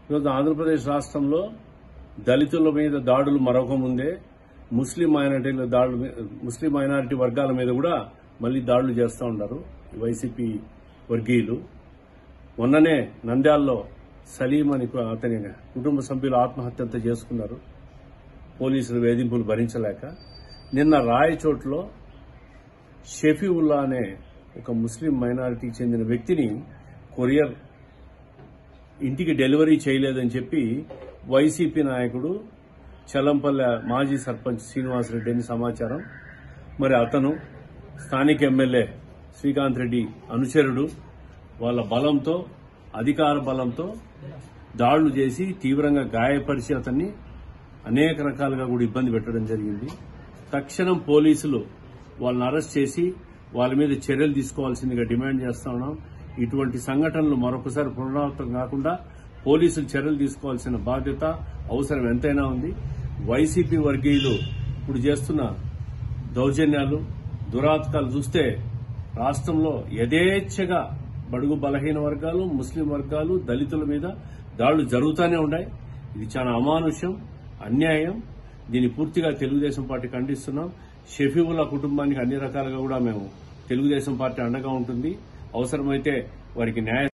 ఈరోజు ఆంధ్రప్రదేశ్ రాష్ట్రంలో దళితుల మీద దాడులు మరొక ముందే ముస్లిం మైనార్టీల దాడులు మీ- ముస్లిం మైనారిటీ వర్గాల మీద కూడా మళ్లీ దాడులు చేస్తూ ఉన్నారు ఈ వైసీపీ వర్గీయులు మొన్ననే నంద్యాలలో సలీం అని కు- అతని కుటుంబ సభ్యులు ఆత్మహత్యంతో చేసుకున్నారు పోలీసుల వేధింపులు భరించలేక నిన్న రాయచోట్లో షఫీవుల్లా అనే ఒక ముస్లిం మైనారిటీకి చెందిన వ్యక్తిని కొరియర్ ఇంటికి డెలివరీ చేయలేదని చెప్పి వైసీపీ నాయకుడు చలంపల్లె మాజీ సర్పంచ్ శ్రీనివాసరెడ్డి అని సమాచారం మరి అతను స్థానిక ఎమ్మెల్యే శ్రీకాంత్ రెడ్డి అనుచరుడు వాళ్ళ బలంతో అధికార బలంతో దాడులు చేసి తీవ్రంగా గాయపరిచి అతన్ని అనేక రకాలుగా కూడా ఇబ్బంది పెట్టడం జరిగింది తక్షణం పోలీసులు వాళ్ళని అరెస్ట్ చేసి వాళ్ళ మీద చర్యలు తీసుకోవాల్సిందిగా డిమాండ్ చేస్తా ఉన్నాం ఇటువంటి సంఘటనలు మరొకసారి పునరావృతం కాకుండా పోలీసులు చర్యలు తీసుకోవాల్సిన బాధ్యత అవసరం ఎంతైనా ఉంది వైసీపీ వర్గీయులు ఇప్పుడు చేస్తున్న దౌర్జన్యాలు దురాత్కాలు చూస్తే రాష్ట్రంలో యథేచ్ఛగా బడుగు బలహీన వర్గాలు ముస్లిం వర్గాలు దళితుల మీద దాడులు జరుగుతూనే ఉన్నాయి ఇది చాలా అమానుష్యం అన్యాయం దీన్ని పూర్తిగా తెలుగుదేశం పార్టీ ఖండిస్తున్నాం షఫీవుల్లా కుటుంబానికి అన్ని రకాలుగా కూడా మేము తెలుగుదేశం పార్టీ అండగా ఉంటుంది అవసరమైతే వారికి న్యాయ